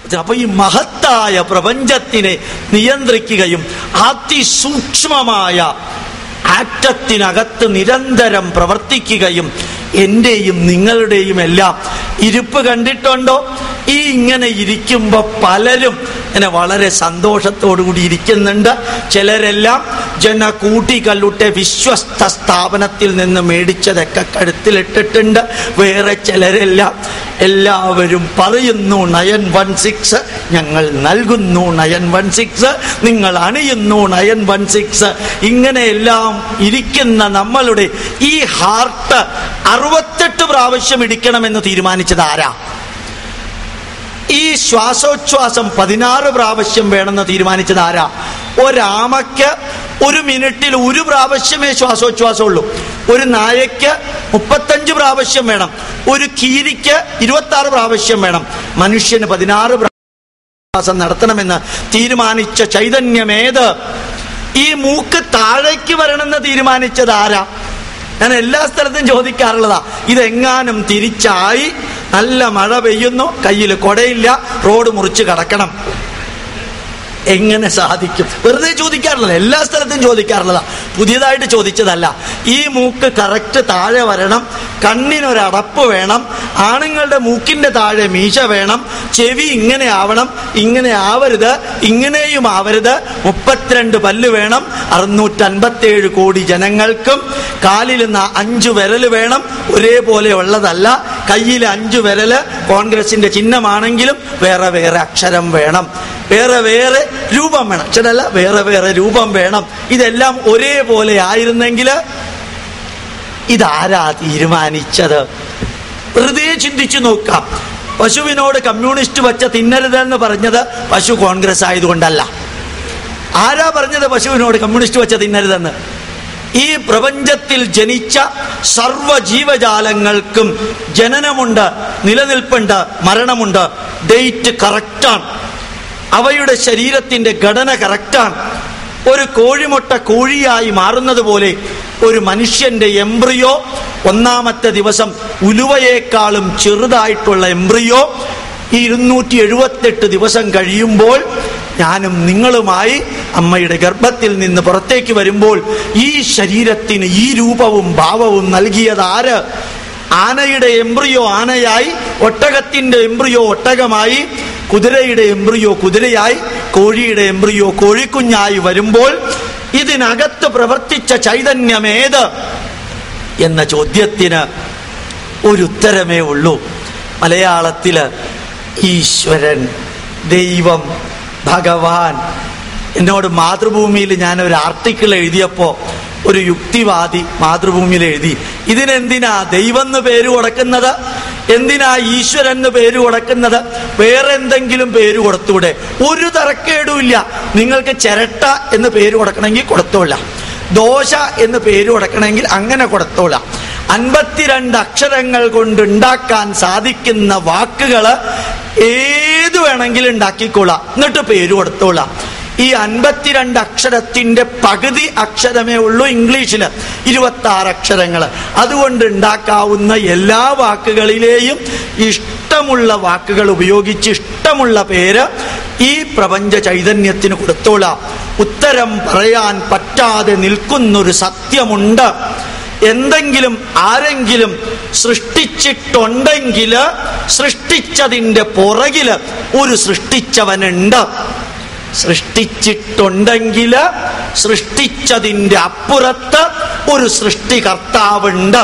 അപ്പൊ ഈ മഹത്തായ പ്രപഞ്ചത്തിനെ നിയന്ത്രിക്കുകയും അതിസൂക്ഷ്മമായ ആറ്റത്തിനകത്ത് നിരന്തരം പ്രവർത്തിക്കുകയും എന്റെയും നിങ്ങളുടെയും എല്ലാം ഇരിപ്പ് കണ്ടിട്ടുണ്ടോ ഈ ഇങ്ങനെ ഇരിക്കുമ്പോൾ പലരും ഇങ്ങനെ വളരെ സന്തോഷത്തോടുകൂടി ഇരിക്കുന്നുണ്ട് ചിലരെല്ലാം ജന കൂട്ടിക്കല്ലുട്ടെ വിശ്വസ്ത സ്ഥാപനത്തിൽ നിന്ന് മേടിച്ചതൊക്കെ കഴുത്തിലിട്ടിട്ടുണ്ട് വേറെ ചിലരെല്ലാം എല്ലാവരും പറയുന്നു നയൻ വൺ സിക്സ് ഞങ്ങൾ നൽകുന്നു നയൻ വൺ സിക്സ് നിങ്ങൾ അണിയുന്നു നയൻ വൺ സിക്സ് ഇങ്ങനെയെല്ലാം ഇരിക്കുന്ന നമ്മളുടെ ഈ ഹാർട്ട് അറുപത്തെട്ട് പ്രാവശ്യം ഇടിക്കണമെന്ന് തീരുമാനിച്ചത് ആരാ ഈ ശ്വാസോച്ഛ്വാസം പതിനാറ് പ്രാവശ്യം വേണമെന്ന് തീരുമാനിച്ചത് ആരാ ഒരാമയ്ക്ക് ഒരു മിനിറ്റിൽ ഒരു പ്രാവശ്യമേ ശ്വാസോച്ഛ്വാസം ഉള്ളൂ ഒരു നായയ്ക്ക് മുപ്പത്തഞ്ച് പ്രാവശ്യം വേണം ഒരു കീരിക്ക് ഇരുപത്തി ആറ് പ്രാവശ്യം വേണം മനുഷ്യന് പതിനാറ് ശ്വാസം നടത്തണമെന്ന് തീരുമാനിച്ച ചൈതന്യമേത് ഈ മൂക്ക് താഴേക്ക് വരണമെന്ന് തീരുമാനിച്ചത് ആരാ ഞാൻ എല്ലാ സ്ഥലത്തും ചോദിക്കാറുള്ളതാ ഇതെങ്ങാനും തിരിച്ചായി നല്ല മഴ പെയ്യുന്നു കയ്യിൽ കൊടയില്ല റോഡ് മുറിച്ച് കടക്കണം എങ്ങനെ സാധിക്കും വെറുതെ ചോദിക്കാറുള്ളത് എല്ലാ സ്ഥലത്തും ചോദിക്കാറുള്ളതാ പുതിയതായിട്ട് ചോദിച്ചതല്ല ഈ മൂക്ക് കറക്റ്റ് താഴെ വരണം കണ്ണിനൊരടപ്പ് വേണം ആണുങ്ങളുടെ മൂക്കിന്റെ താഴെ മീശ വേണം ചെവി ഇങ്ങനെ ആവണം ഇങ്ങനെ ആവരുത് ഇങ്ങനെയും ആവരുത് മുപ്പത്തിരണ്ട് പല്ല് വേണം അറുന്നൂറ്റൻപത്തേഴ് കോടി ജനങ്ങൾക്കും കാലിൽ നിന്ന് അഞ്ചു വിരല് വേണം ഒരേപോലെ ഉള്ളതല്ല കയ്യിൽ അഞ്ചു വിരല് കോൺഗ്രസിന്റെ ചിഹ്നമാണെങ്കിലും വേറെ വേറെ അക്ഷരം വേണം വേറെ വേറെ രൂപം വേണം അക്ഷരമല്ല വേറെ വേറെ രൂപം വേണം ഇതെല്ലാം ഒരേപോലെ ആയിരുന്നെങ്കിൽ ഇതാരാ തീരുമാനിച്ചത് വെറുതെ ചിന്തിച്ചു നോക്കാം പശുവിനോട് കമ്മ്യൂണിസ്റ്റ് വച്ച തിന്നരുതെന്ന് പറഞ്ഞത് പശു കോൺഗ്രസ് ആയതുകൊണ്ടല്ല ആരാ പറഞ്ഞത് പശുവിനോട് കമ്മ്യൂണിസ്റ്റ് വച്ച തിന്നരുതെന്ന് ഈ പ്രപഞ്ചത്തിൽ ജനിച്ച സർവ ജീവജാലങ്ങൾക്കും ജനനമുണ്ട് നിലനിൽപ്പുണ്ട് മരണമുണ്ട് ഡേറ്റ് കറക്റ്റാണ് അവയുടെ ശരീരത്തിന്റെ ഘടന കറക്റ്റാണ് ഒരു കോഴിമുട്ട കോഴിയായി മാറുന്നത് പോലെ ഒരു മനുഷ്യന്റെ എംബ്രിയോ ഒന്നാമത്തെ ദിവസം ഉലുവയേക്കാളും ചെറുതായിട്ടുള്ള എംബ്രിയോ ഈ ഇരുന്നൂറ്റി എഴുപത്തെട്ട് ദിവസം കഴിയുമ്പോൾ ഞാനും നിങ്ങളുമായി അമ്മയുടെ ഗർഭത്തിൽ നിന്ന് പുറത്തേക്ക് വരുമ്പോൾ ഈ ശരീരത്തിന് ഈ രൂപവും ഭാവവും നൽകിയത് ആര് ആനയുടെ എംബ്രിയോ ആനയായി ഒട്ടകത്തിന്റെ എംബ്രിയോ ഒട്ടകമായി കുതിരയുടെ എംബ്രിയോ കുതിരയായി കോഴിയുടെ എംബ്രിയോ കോഴിക്കുഞ്ഞായി വരുമ്പോൾ ഇതിനകത്ത് പ്രവർത്തിച്ച ചൈതന്യമേത് എന്ന ചോദ്യത്തിന് ഒരു ഉത്തരമേ ഉള്ളൂ മലയാളത്തില് ഈശ്വരൻ ദൈവം ഭഗവാൻ എന്നോട് മാതൃഭൂമിയിൽ ഞാൻ ഒരു ആർട്ടിക്കിൾ എഴുതിയപ്പോൾ ഒരു യുക്തിവാദി മാതൃഭൂമിയിൽ എഴുതി ഇതിനെന്തിനാ ദൈവം എന്ന് പേര് കൊടുക്കുന്നത് എന്തിനാ ഈശ്വരൻ എന്ന് പേര് കൊടുക്കുന്നത് വേറെ എന്തെങ്കിലും പേര് കൊടുത്തൂടെ ഒരു തരക്കേടുമില്ല നിങ്ങൾക്ക് ചിരട്ട എന്ന് പേര് കൊടുക്കണമെങ്കിൽ കൊടുത്തോളാം ദോശ എന്ന് പേര് കൊടുക്കണമെങ്കിൽ അങ്ങനെ കൊടുത്തോളാം അൻപത്തിരണ്ട് അക്ഷരങ്ങൾ കൊണ്ട് ഉണ്ടാക്കാൻ സാധിക്കുന്ന വാക്കുകൾ ഏത് വേണമെങ്കിലും ഉണ്ടാക്കിക്കോളാം എന്നിട്ട് പേര് കൊടുത്തോളാം ഈ അൻപത്തിരണ്ട് അക്ഷരത്തിന്റെ പകുതി അക്ഷരമേ ഉള്ളൂ ഇംഗ്ലീഷിൽ ഇരുപത്തി ആറ് അക്ഷരങ്ങൾ അതുകൊണ്ട് ഉണ്ടാക്കാവുന്ന എല്ലാ വാക്കുകളിലെയും ഇഷ്ടമുള്ള വാക്കുകൾ ഉപയോഗിച്ച് ഇഷ്ടമുള്ള പേര് ഈ പ്രപഞ്ച ചൈതന്യത്തിന് കൊടുത്തോളാം ഉത്തരം പറയാൻ പറ്റാതെ നിൽക്കുന്നൊരു സത്യമുണ്ട് എന്തെങ്കിലും ആരെങ്കിലും സൃഷ്ടിച്ചിട്ടുണ്ടെങ്കിൽ സൃഷ്ടിച്ചതിന്റെ പുറകില് ഒരു സൃഷ്ടിച്ചവനുണ്ട് സൃഷ്ടിച്ചിട്ടുണ്ടെങ്കിൽ സൃഷ്ടിച്ചതിന്റെ അപ്പുറത്ത് ഒരു സൃഷ്ടികർത്താവുണ്ട്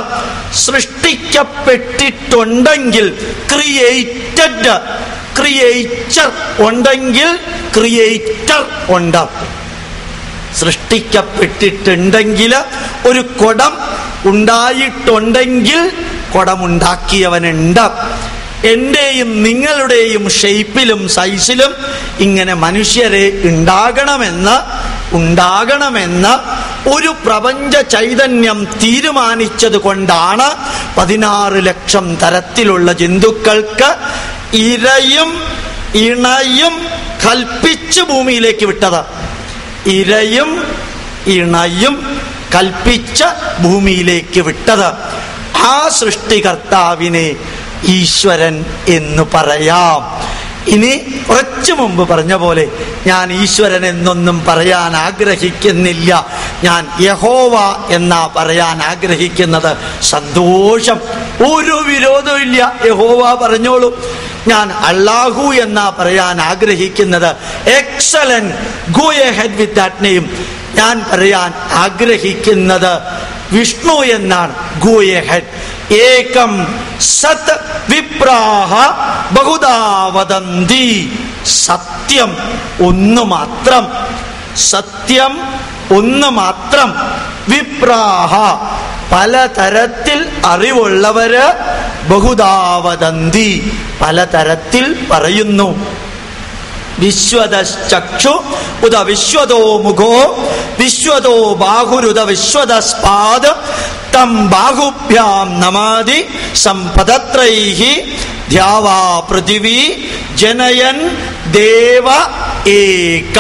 സൃഷ്ടിക്കപ്പെട്ടിട്ടുണ്ടെങ്കിൽ ക്രിയേറ്റഡ് ക്രിയേച്ചർ ഉണ്ടെങ്കിൽ ക്രിയേറ്റർ ഉണ്ട് സൃഷ്ടിക്കപ്പെട്ടിട്ടുണ്ടെങ്കിൽ ഒരു കുടം ഉണ്ടായിട്ടുണ്ടെങ്കിൽ കുടമുണ്ടാക്കിയവനുണ്ട് എന്റെയും നിങ്ങളുടെയും ഷെയ്പ്പിലും സൈസിലും ഇങ്ങനെ മനുഷ്യരെ ഉണ്ടാകണമെന്ന് ഉണ്ടാകണമെന്ന് ഒരു പ്രപഞ്ച ചൈതന്യം തീരുമാനിച്ചത് കൊണ്ടാണ് പതിനാറ് ലക്ഷം തരത്തിലുള്ള ജന്തുക്കൾക്ക് ഇരയും ഇണയും കൽപ്പിച്ച് ഭൂമിയിലേക്ക് വിട്ടത് ഇരയും ഇണയും കൽപ്പിച്ച് ഭൂമിയിലേക്ക് വിട്ടത് ആ സൃഷ്ടികർത്താവിനെ ഈശ്വരൻ എന്ന് പറയാം ഇനി കുറച്ചു മുമ്പ് പറഞ്ഞ പോലെ ഞാൻ ഈശ്വരൻ എന്നൊന്നും പറയാൻ ആഗ്രഹിക്കുന്നില്ല ഞാൻ യഹോവ എന്നാ പറയാൻ ആഗ്രഹിക്കുന്നത് സന്തോഷം ഒരു വിരോധവും ഇല്ല യഹോവ പറഞ്ഞോളൂ ഞാൻ അള്ളാഹു എന്നാ പറയാൻ ആഗ്രഹിക്കുന്നത് excellent go ahead with that name ഞാൻ പറയാൻ ആഗ്രഹിക്കുന്നത് വിഷ്ണു എന്നാണ് ഗോ എ ഹെഡ് ഏകം സത് വിപ്രാഹ ബഹുദാ വദന്തി സത്യം ഒന്ന് മാത്രം സത്യം ഒന്ന് മാത്രം വിപ്രാഹ പലതരത്തിൽ അറിവുള്ളവര് ബഹുദാവദന്തി പലതരത്തിൽ പറയുന്നു വിശ്വതശ്ചക്ഷു ഉദ വിശ്വതോ മുഖോ വിശ്വതോ ബാഹുരുദ വിശ്വതസ്പാദ് തം ബാഹുഭ്യാം നമാതി സമ്പദത്രൈഹി ധ്യാവാ പൃഥിവി ജനയൻ ദേവ ഏക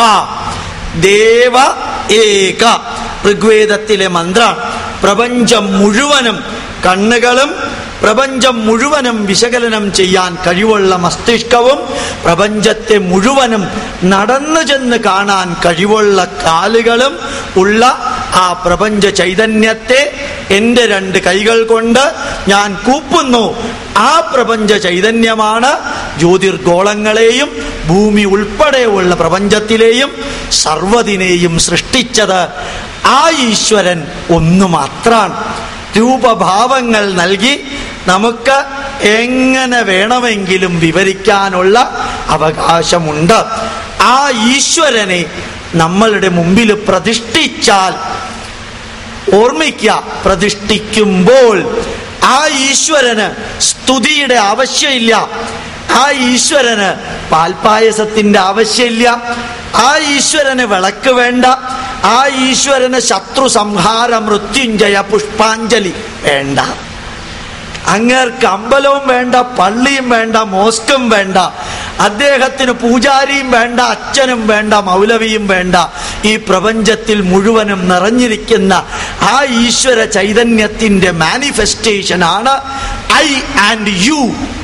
ദേവ ഏക ഋഗ്വേദത്തിലെ മന്ത്രം പ്രപഞ്ചം മുഴുവനും കണ്ണുകളും പ്രപഞ്ചം മുഴുവനും വിശകലനം ചെയ്യാൻ കഴിവുള്ള മസ്തിഷ്കവും പ്രപഞ്ചത്തെ മുഴുവനും നടന്നു ചെന്ന് കാണാൻ കഴിവുള്ള കാലുകളും ഉള്ള ആ പ്രപഞ്ച ചൈതന്യത്തെ എൻ്റെ രണ്ട് കൈകൾ കൊണ്ട് ഞാൻ കൂപ്പുന്നു ആ പ്രപഞ്ച ചൈതന്യമാണ് ജ്യോതിർഗോളങ്ങളെയും ഭൂമി ഉൾപ്പെടെയുള്ള പ്രപഞ്ചത്തിലെയും സർവ്വതിനെയും സൃഷ്ടിച്ചത് ആ ഈശ്വരൻ ഒന്നു മാത്രാണ് രൂപഭാവങ്ങൾ നൽകി നമുക്ക് എങ്ങനെ വേണമെങ്കിലും വിവരിക്കാനുള്ള അവകാശമുണ്ട് ആ ഈശ്വരനെ നമ്മളുടെ മുമ്പിൽ പ്രതിഷ്ഠിച്ചാൽ ഓർമ്മിക്കുക പ്രതിഷ്ഠിക്കുമ്പോൾ ആ ഈശ്വരന് സ്തുതിയുടെ ആവശ്യമില്ല ആ ഈശ്വരന് പാൽപായസത്തിന്റെ ആവശ്യമില്ല ആ ഈശ്വരന് വിളക്ക് വേണ്ട ആ ഈശ്വരന് ശത്രു സംഹാര മൃത്യുഞ്ജയ പുഷ്പാഞ്ജലി വേണ്ട അങ്ങേർക്ക് അമ്പലവും വേണ്ട പള്ളിയും വേണ്ട മോസ്കും വേണ്ട അദ്ദേഹത്തിന് പൂജാരിയും വേണ്ട അച്ഛനും വേണ്ട മൗലവിയും വേണ്ട ഈ പ്രപഞ്ചത്തിൽ മുഴുവനും നിറഞ്ഞിരിക്കുന്ന ആ ഈശ്വര ചൈതന്യത്തിന്റെ മാനിഫെസ്റ്റേഷൻ ആണ് ഐ ആൻഡ് യു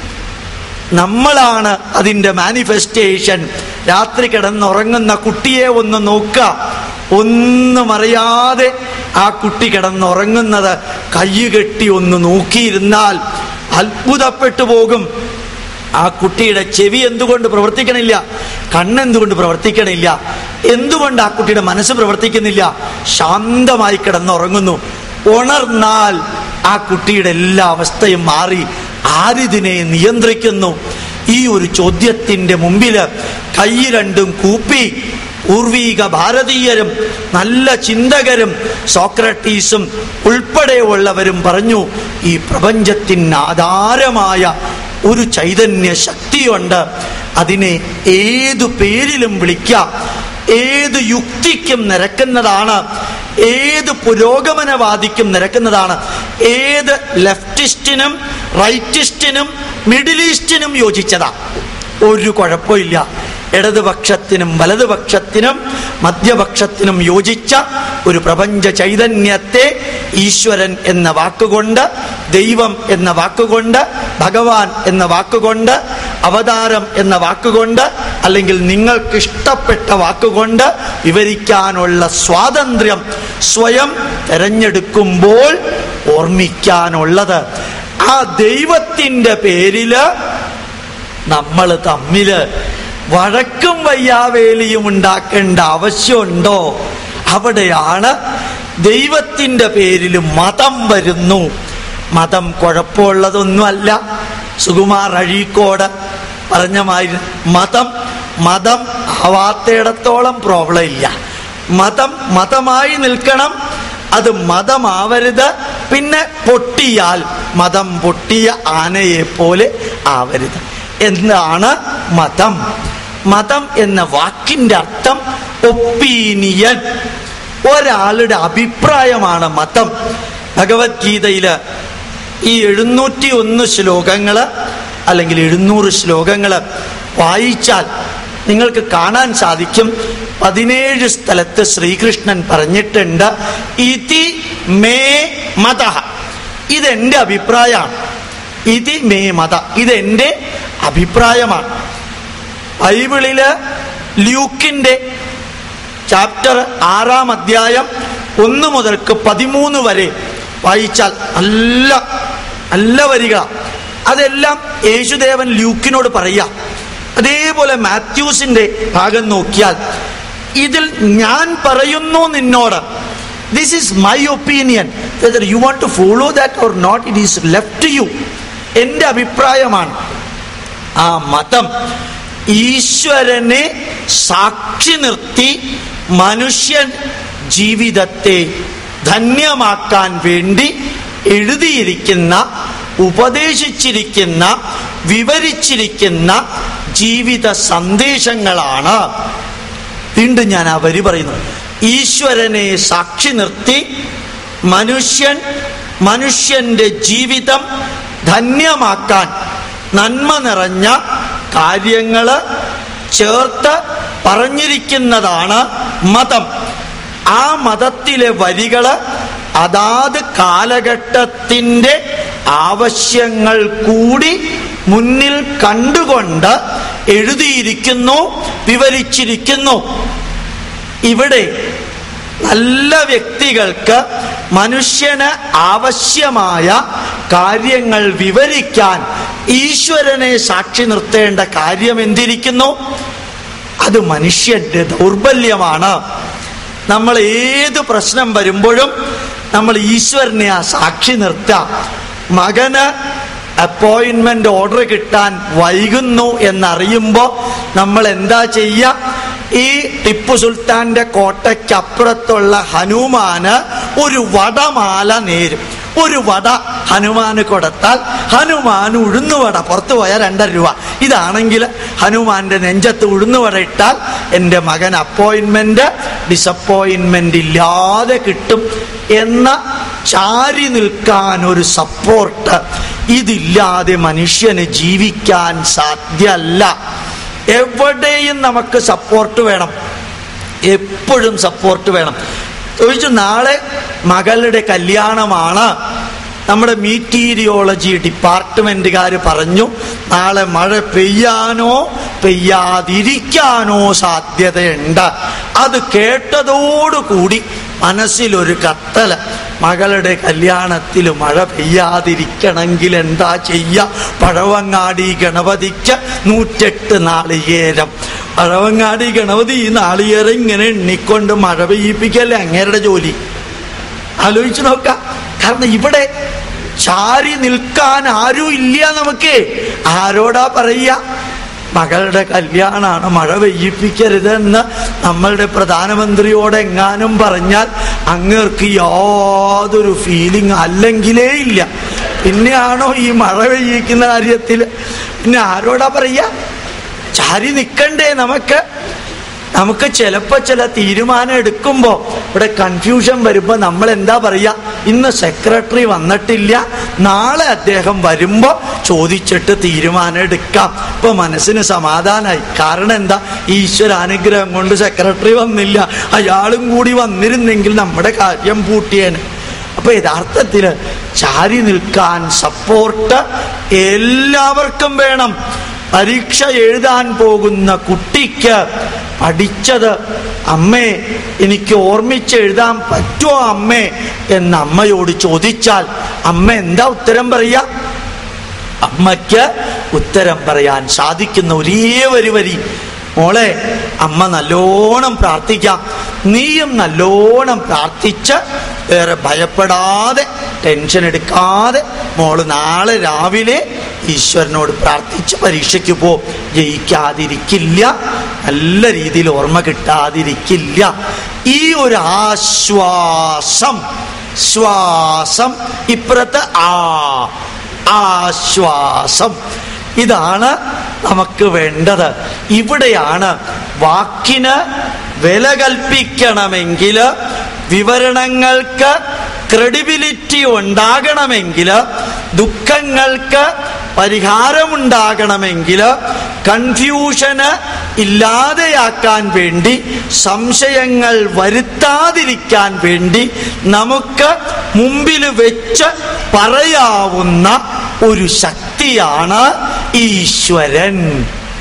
നമ്മളാണ് അതിൻ്റെ മാനിഫെസ്റ്റേഷൻ രാത്രി കിടന്നുറങ്ങുന്ന കുട്ടിയെ ഒന്ന് നോക്കുക ഒന്നും അറിയാതെ ആ കുട്ടി കിടന്നുറങ്ങുന്നത് കയ്യുകെട്ടി ഒന്ന് നോക്കിയിരുന്നാൽ അത്ഭുതപ്പെട്ടു പോകും ആ കുട്ടിയുടെ ചെവി എന്തുകൊണ്ട് പ്രവർത്തിക്കണില്ല കണ്ണെന്തുകൊണ്ട് പ്രവർത്തിക്കണില്ല എന്തുകൊണ്ട് ആ കുട്ടിയുടെ മനസ്സ് പ്രവർത്തിക്കുന്നില്ല ശാന്തമായി കിടന്നുറങ്ങുന്നു ഉണർന്നാൽ ആ കുട്ടിയുടെ എല്ലാ അവസ്ഥയും മാറി ആരിതിനെ നിയന്ത്രിക്കുന്നു ഈ ഒരു ചോദ്യത്തിന്റെ മുമ്പില് കൈ രണ്ടും കൂപ്പി പൂർവീക ഭാരതീയരും നല്ല ചിന്തകരും സോക്രട്ടീസും ഉൾപ്പെടെയുള്ളവരും പറഞ്ഞു ഈ പ്രപഞ്ചത്തിന് ആധാരമായ ഒരു ചൈതന്യ ശക്തിയുണ്ട് അതിനെ ഏതു പേരിലും വിളിക്കാം ഏത് യുക്തിക്കും നിരക്കുന്നതാണ് ഏത് പുരോഗമനവാദിക്കും നിരക്കുന്നതാണ് ഏത് ലെഫ്റ്റിസ്റ്റിനും റൈറ്റിസ്റ്റിനും മിഡിൽ ഈസ്റ്റിനും യോജിച്ചതാ ഒരു കുഴപ്പമില്ല ഇടതുപക്ഷത്തിനും വലതുപക്ഷത്തിനും മധ്യപക്ഷത്തിനും യോജിച്ച ഒരു പ്രപഞ്ച ചൈതന്യത്തെ ഈശ്വരൻ എന്ന വാക്കുകൊണ്ട് ദൈവം എന്ന വാക്കുകൊണ്ട് ഭഗവാൻ എന്ന വാക്കുകൊണ്ട് അവതാരം എന്ന വാക്കുകൊണ്ട് അല്ലെങ്കിൽ നിങ്ങൾക്ക് ഇഷ്ടപ്പെട്ട വാക്കുകൊണ്ട് വിവരിക്കാനുള്ള സ്വാതന്ത്ര്യം സ്വയം തെരഞ്ഞെടുക്കുമ്പോൾ ഓർമ്മിക്കാനുള്ളത് ആ ദൈവത്തിൻ്റെ പേരില് നമ്മൾ തമ്മില് വഴക്കും വയ്യാവേലിയും ഉണ്ടാക്കേണ്ട ആവശ്യമുണ്ടോ അവിടെയാണ് ദൈവത്തിൻ്റെ പേരിൽ മതം വരുന്നു മതം കുഴപ്പമുള്ളതൊന്നുമല്ല സുകുമാർ അഴീക്കോട് പറഞ്ഞ മാതിരി മതം മതം ആവാത്തയിടത്തോളം പ്രോബ്ലം ഇല്ല മതം മതമായി നിൽക്കണം അത് മതമാവരുത് പിന്നെ പൊട്ടിയാൽ മതം പൊട്ടിയ ആനയെ പോലെ ആവരുത് എന്താണ് മതം മതം എന്ന വാക്കിന്റെ അർത്ഥം ഒപ്പീനിയൻ ഒരാളുടെ അഭിപ്രായമാണ് മതം ഭഗവത്ഗീതയില് ഈ എഴുന്നൂറ്റി ഒന്ന് ശ്ലോകങ്ങള് അല്ലെങ്കിൽ എഴുന്നൂറ് ശ്ലോകങ്ങള് വായിച്ചാൽ നിങ്ങൾക്ക് കാണാൻ സാധിക്കും പതിനേഴ് സ്ഥലത്ത് ശ്രീകൃഷ്ണൻ പറഞ്ഞിട്ടുണ്ട് ഇതി മേ മത ഇതെന്റെ അഭിപ്രായമാണ് ഇതി മേ മത ഇതെന്റെ അഭിപ്രായമാണ് ബൈബിളില് ല്യൂക്കിന്റെ ചാപ്റ്റർ ആറാം അധ്യായം ഒന്ന് മുതൽക്ക് പതിമൂന്ന് വരെ വായിച്ചാൽ നല്ല നല്ല വരിക അതെല്ലാം യേശുദേവൻ ല്യൂക്കിനോട് പറയാം അതേപോലെ മാത്യൂസിന്റെ ഭാഗം നോക്കിയാൽ ഇതിൽ ഞാൻ പറയുന്നു നിന്നോട് this is my opinion whether you want to follow that or not it is left you എൻ്റെ അഭിപ്രായമാണ് ആ മതം ഈശ്വരനെ സാക്ഷി നിർത്തി മനുഷ്യൻ ജീവിതത്തെ ധന്യമാക്കാൻ വേണ്ടി എഴുതിയിരിക്കുന്ന ഉപദേശിച്ചിരിക്കുന്ന വിവരിച്ചിരിക്കുന്ന ജീവിത സന്ദേശങ്ങളാണ് വീണ്ടും ഞാൻ ആ വരി പറയുന്നു ഈശ്വരനെ സാക്ഷി നിർത്തി മനുഷ്യൻ മനുഷ്യന്റെ ജീവിതം ധന്യമാക്കാൻ നന്മ നിറഞ്ഞ കാര്യങ്ങള് ചേർത്ത് പറഞ്ഞിരിക്കുന്നതാണ് മതം ആ മതത്തിലെ വരികള് അതാത് കാലഘട്ടത്തിന്റെ ആവശ്യങ്ങൾ കൂടി മുന്നിൽ കണ്ടുകൊണ്ട് എഴുതിയിരിക്കുന്നു വിവരിച്ചിരിക്കുന്നു ഇവിടെ നല്ല വ്യക്തികൾക്ക് മനുഷ്യന് ആവശ്യമായ കാര്യങ്ങൾ വിവരിക്കാൻ ഈശ്വരനെ സാക്ഷി നിർത്തേണ്ട കാര്യം എന്തിരിക്കുന്നു അത് മനുഷ്യന്റെ ദൗർബല്യമാണ് നമ്മൾ ഏത് പ്രശ്നം വരുമ്പോഴും നമ്മൾ ഈശ്വരനെ ആ സാക്ഷി നിർത്തുക മകന് അപ്പോയിന്റ്മെന്റ് ഓർഡർ കിട്ടാൻ വൈകുന്നു എന്നറിയുമ്പോൾ നമ്മൾ എന്താ ചെയ്യുക ഈ ടിപ്പു സുൽത്താന്റെ കോട്ടയ്ക്കപ്പുറത്തുള്ള ഹനുമാന് ഒരു വടമാല നേരും ഒരു വട ഹനുമാന് കൊടുത്താൽ ഹനുമാൻ ഉഴുന്നുവട പുറത്തു പോയാൽ രണ്ടര രൂപ ഇതാണെങ്കിൽ ഹനുമാന്റെ നെഞ്ചത്ത് ഉഴുന്നുവട ഇട്ടാൽ എൻ്റെ മകൻ അപ്പോയിന്റ്മെന്റ് ഡിസപ്പോയിന്റ്മെന്റ് ഇല്ലാതെ കിട്ടും എന്ന ചാരി നിൽക്കാൻ ഒരു സപ്പോർട്ട് ഇതില്ലാതെ മനുഷ്യന് ജീവിക്കാൻ സാധ്യല്ല എവിടെയും നമുക്ക് സപ്പോർട്ട് വേണം എപ്പോഴും സപ്പോർട്ട് വേണം ചോദിച്ചു നാളെ മകളുടെ കല്യാണമാണ് നമ്മുടെ മീറ്റീരിയോളജി ഡിപ്പാർട്ട്മെന്റുകാർ പറഞ്ഞു നാളെ മഴ പെയ്യാനോ പെയ്യാതിരിക്കാനോ സാധ്യതയുണ്ട് അത് കേട്ടതോടുകൂടി മനസ്സിലൊരു കത്തല മകളുടെ കല്യാണത്തിൽ മഴ പെയ്യാതിരിക്കണമെങ്കിൽ എന്താ ചെയ്യ പഴവങ്ങാടി ഗണപതിക്ക് നൂറ്റെട്ട് നാളികേരം പഴവങ്ങാടി ഗണപതി ഈ നാളികേരം ഇങ്ങനെ എണ്ണിക്കൊണ്ട് മഴ പെയ്യിപ്പിക്കല്ലേ അങ്ങേരുടെ ജോലി ആലോചിച്ചു നോക്കാം കാരണം ഇവിടെ ചാരി നിൽക്കാൻ ആരും ഇല്ല നമുക്ക് ആരോടാ പറയുക മകളുടെ കല്യാണമാണ് മഴ പെയ്യിപ്പിക്കരുതെന്ന് നമ്മളുടെ പ്രധാനമന്ത്രിയോട് എങ്ങാനും പറഞ്ഞാൽ അങ്ങേർക്ക് യാതൊരു ഫീലിംഗ് അല്ലെങ്കിലേ ഇല്ല പിന്നെയാണോ ഈ മഴ പെയ്യിക്കുന്ന കാര്യത്തിൽ പിന്നെ ആരോടാ പറയുക ചാരി നിൽക്കണ്ടേ നമുക്ക് നമുക്ക് ചിലപ്പോൾ ചില തീരുമാനം എടുക്കുമ്പോൾ ഇവിടെ കൺഫ്യൂഷൻ വരുമ്പോൾ നമ്മൾ എന്താ പറയുക ഇന്ന് സെക്രട്ടറി വന്നിട്ടില്ല നാളെ അദ്ദേഹം വരുമ്പോൾ ചോദിച്ചിട്ട് തീരുമാനം എടുക്കാം ഇപ്പൊ മനസ്സിന് സമാധാനമായി കാരണം എന്താ ഈശ്വര അനുഗ്രഹം കൊണ്ട് സെക്രട്ടറി വന്നില്ല അയാളും കൂടി വന്നിരുന്നെങ്കിൽ നമ്മുടെ കാര്യം പൂട്ടിയേനെ അപ്പൊ യഥാർത്ഥത്തില് ചാരി നിൽക്കാൻ സപ്പോർട്ട് എല്ലാവർക്കും വേണം പരീക്ഷ എഴുതാൻ പോകുന്ന കുട്ടിക്ക് പഠിച്ചത് അമ്മേ എനിക്ക് ഓർമ്മിച്ച് എഴുതാൻ പറ്റുമോ അമ്മേ എന്ന് അമ്മയോട് ചോദിച്ചാൽ അമ്മ എന്താ ഉത്തരം പറയാ അമ്മയ്ക്ക് ഉത്തരം പറയാൻ സാധിക്കുന്ന ഒരേ ഒരു വരി മോളെ അമ്മ നല്ലോണം പ്രാർത്ഥിക്കാം നീയും നല്ലോണം പ്രാർത്ഥിച്ച് വേറെ ഭയപ്പെടാതെ ടെൻഷൻ എടുക്കാതെ മോള് നാളെ രാവിലെ ഈശ്വരനോട് പ്രാർത്ഥിച്ച് പരീക്ഷയ്ക്ക് പോ ജയിക്കാതിരിക്കില്ല നല്ല രീതിയിൽ ഓർമ്മ കിട്ടാതിരിക്കില്ല ഈ ഒരു ആശ്വാസം ശ്വാസം ഇപ്പുറത്ത് ആ ആശ്വാസം ഇതാണ് നമുക്ക് വേണ്ടത് ഇവിടെയാണ് വാക്കിന് വില കൽപ്പിക്കണമെങ്കിൽ വിവരണങ്ങൾക്ക് ക്രെഡിബിലിറ്റി ഉണ്ടാകണമെങ്കിൽ ദുഃഖങ്ങൾക്ക് പരിഹാരമുണ്ടാകണമെങ്കിൽ കൺഫ്യൂഷന് ഇല്ലാതെയാക്കാൻ വേണ്ടി സംശയങ്ങൾ വരുത്താതിരിക്കാൻ വേണ്ടി നമുക്ക് മുമ്പിൽ വെച്ച് പറയാവുന്ന ഒരു ശക്തിയാണ് ഈശ്വരൻ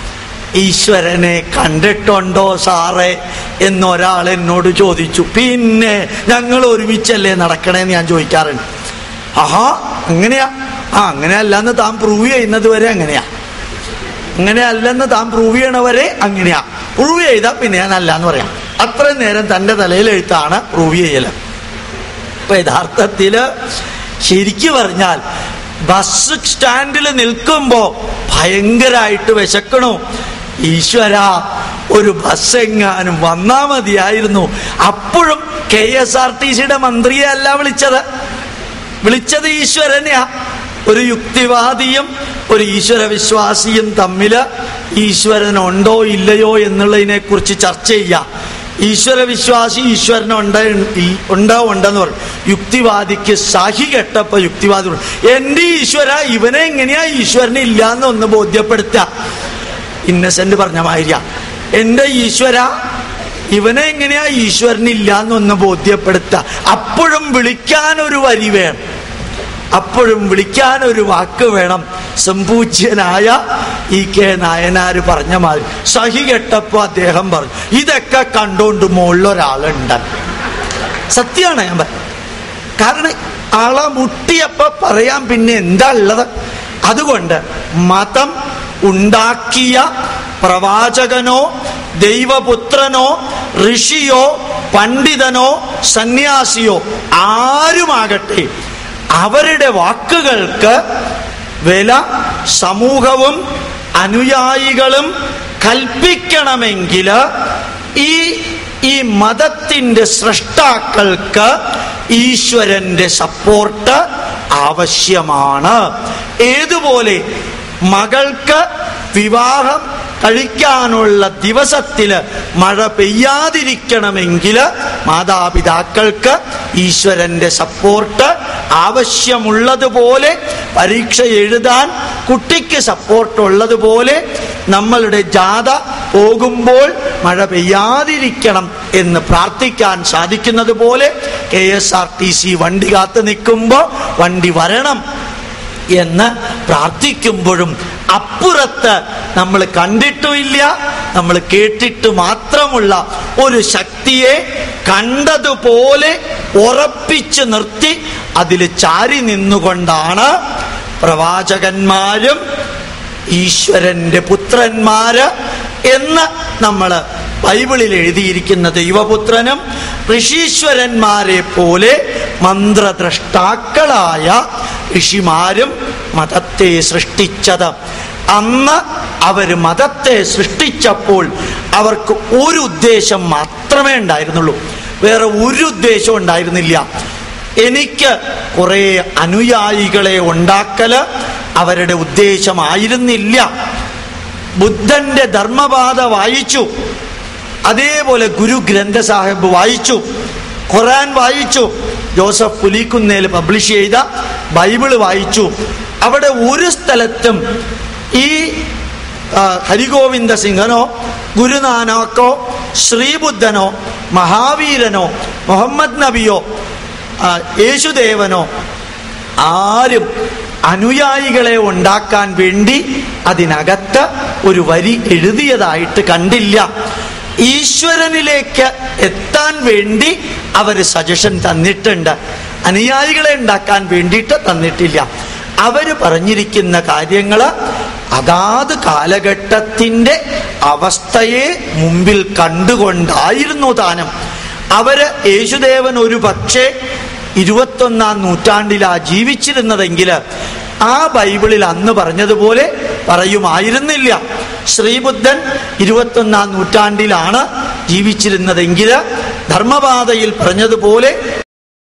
ഈശ്വരനെ കണ്ടിട്ടുണ്ടോ സാറേ എന്നൊരാൾ എന്നോട് ചോദിച്ചു പിന്നെ ഞങ്ങൾ ഒരുമിച്ചല്ലേ നടക്കണേന്ന് ഞാൻ ചോദിക്കാറുണ്ട് ആഹാ അങ്ങനെയാ ആ അങ്ങനെ അല്ലാന്ന് താൻ പ്രൂവ് ചെയ്യുന്നത് വരെ അങ്ങനെയാ അങ്ങനെ അല്ലെന്ന് താൻ പ്രൂവ് ചെയ്യണവരെ അങ്ങനെയാ പ്രൂവ് ചെയ്താൽ പിന്നെ ഞാൻ അല്ല എന്ന് പറയാം അത്രയും നേരം തൻ്റെ തലയിൽ എഴുത്താണ് പ്രൂവ് ചെയ്യല് ഇപ്പൊ യഥാർത്ഥത്തില് ശരിക്കു പറഞ്ഞാൽ ബസ് സ്റ്റാൻഡിൽ നിൽക്കുമ്പോ ഭയങ്കരായിട്ട് വിശക്കണു ഈശ്വര ഒരു ബസ് എങ്ങാനും വന്നാ മതിയായിരുന്നു അപ്പോഴും കെ എസ് ആർ ടി സിയുടെ മന്ത്രിയെ അല്ല വിളിച്ചത് വിളിച്ചത് ഈശ്വരനെയാ ഒരു യുക്തിവാദിയും ഒരു ഈശ്വര വിശ്വാസിയും തമ്മില് ഈശ്വരൻ ഉണ്ടോ ഇല്ലയോ എന്നുള്ളതിനെ കുറിച്ച് ചർച്ച ചെയ്യാം ഈശ്വര വിശ്വാസി ഈശ്വരൻ ഉണ്ട് ഇൽ- ഉണ്ടോ ഉണ്ടെന്ന് പറയും യുക്തിവാദിക്ക് സഹി കെട്ടപ്പോ യുക്തിവാദി പറഞ്ഞു, എന്റെ ഈശ്വര ഇവനെ എങ്ങനെയാ ഈശ്വരനെ ഇല്ല എന്ന് ഒന്ന് ബോധ്യപ്പെടുത്തുക ഇന്നസെന്റ് പറഞ്ഞ മാതിരിയാ എന്റെ ഈശ്വര ഇവനെ എങ്ങനെയാ ഈശ്വരനില്ല എന്നൊന്ന് ബോധ്യപ്പെടുത്തുക അപ്പോഴും വിളിക്കാൻ ഒരു വരി വേണം അപ്പോഴും വിളിക്കാൻ ഒരു വാക്ക് വേണം സംപൂജ്യനായ ഇ കെ നായനാര് പറഞ്ഞ മാതിരി സഹി കെട്ടപ്പോ അദ്ദേഹം പറഞ്ഞു ഇതൊക്കെ കണ്ടോണ്ട് മുകളിലൊരാളുണ്ട് സത്യമാണ് ഞാൻ പറഞ്ഞത് കാരണം ആളെ മുട്ടിയപ്പോ പറയാൻ പിന്നെ എന്താ ഉള്ളത് അതുകൊണ്ട് മതം ഉണ്ടാക്കിയ പ്രവാചകനോ ദൈവപുത്രനോ ഋഷിയോ പണ്ഡിതനോ സന്യാസിയോ ആരുമാകട്ടെ അവരുടെ വാക്കുകൾക്ക് വില സമൂഹവും അനുയായികളും കൽപ്പിക്കണമെങ്കിൽ ഈ ഈ മതത്തിന്റെ സൃഷ്ടാക്കൾക്ക് ഈശ്വരന്റെ സപ്പോർട്ട് ആവശ്യമാണ് ഏതുപോലെ മകൾക്ക് വിവാഹം കഴിക്കാനുള്ള ദിവസത്തില് മഴ പെയ്യാതിരിക്കണമെങ്കിൽ മാതാപിതാക്കൾക്ക് ഈശ്വരന്റെ സപ്പോർട്ട് ആവശ്യമുള്ളതുപോലെ പരീക്ഷ എഴുതാൻ കുട്ടിക്ക് സപ്പോർട്ട് ഉള്ളതുപോലെ നമ്മളുടെ ജാഥ പോകുമ്പോൾ മഴ പെയ്യാതിരിക്കണം എന്ന് പ്രാർത്ഥിക്കാൻ സാധിക്കുന്നത് പോലെ K S R T C വണ്ടി കാത്തു നിൽക്കുമ്പോൾ വണ്ടി വരണം എന്ന് പ്രാർത്ഥിക്കുമ്പോഴും അപ്പുറത്ത് നമ്മൾ കണ്ടിട്ടുമില്ല നമ്മൾ കേട്ടിട്ട് മാത്രമുള്ള ഒരു ശക്തിയെ കണ്ടതുപോലെ ഉറപ്പിച്ചു നിർത്തി അതിൽ ചാരി നിന്നുകൊണ്ടാണ് പ്രവാചകന്മാരും ഈശ്വരന്റെ പുത്രന്മാര് എന്ന് നമ്മൾ ബൈബിളിൽ എഴുതിയിരിക്കുന്ന ദൈവപുത്രനും ഋഷീശ്വരന്മാരെ പോലെ മന്ത്രദ്രഷ്ടാക്കളായ ഋഷിമാരും മതത്തെ സൃഷ്ടിച്ചത് അന്ന് അവർ മതത്തെ സൃഷ്ടിച്ചപ്പോൾ അവർക്ക് ഒരു ഉദ്ദേശം മാത്രമേ ഉണ്ടായിരുന്നുള്ളൂ വേറെ ഒരു ഉദ്ദേശം ഉണ്ടായിരുന്നില്ല എനിക്ക് കുറെ അനുയായികളെ ഉണ്ടാക്കല് അവരുടെ ഉദ്ദേശമായിരുന്നില്ല ബുദ്ധന്റെ ധർമ്മപാത വായിച്ചു അതേപോലെ ഗുരു ഗ്രന്ഥ സാഹിബ് വായിച്ചു ഖുറാൻ വായിച്ചു ജോസഫ് പുലിക്കുന്നേൽ പബ്ലിഷ് ചെയ്ത ബൈബിള് വായിച്ചു അവിടെ ഒരു സ്ഥലത്തും ഈ ആ, ഹരിഗോവിന്ദ സിംഗനോ ഗുരുനാനക്കോ ശ്രീബുദ്ധനോ മഹാവീരനോ മുഹമ്മദ് നബിയോ ആ, യേശുദേവനോ ആരും അനുയായികളെ ഉണ്ടാക്കാൻ വേണ്ടി അതിനകത്ത് ഒരു വരി എഴുതിയതായിട്ട് കണ്ടില്ല ഈശ്വരനിലേക്ക് എത്താൻ വേണ്ടി അവർ സജഷൻ തന്നിട്ടുണ്ട് അനുയായികളെ ഉണ്ടാക്കാൻ വേണ്ടിയിട്ട് തന്നിട്ടില്ല അവര് പറഞ്ഞിരിക്കുന്ന കാര്യങ്ങള് അതാത് കാലഘട്ടത്തിന്റെ അവസ്ഥയെ മുമ്പിൽ കണ്ടുകൊണ്ടായിരുന്നു താനും അവര് യേശുദേവൻ ഒരു പക്ഷേ ഇരുപത്തൊന്നാം നൂറ്റാണ്ടിലാ ജീവിച്ചിരുന്നതെങ്കിൽ ആ ബൈബിളിൽ അന്ന് പറഞ്ഞതുപോലെ പറയുമായിരുന്നില്ല ശ്രീബുദ്ധൻ ഇരുപത്തൊന്നാം നൂറ്റാണ്ടിലാണ് ജീവിച്ചിരുന്നതെങ്കിൽ ധർമ്മപാതയിൽ പറഞ്ഞതുപോലെ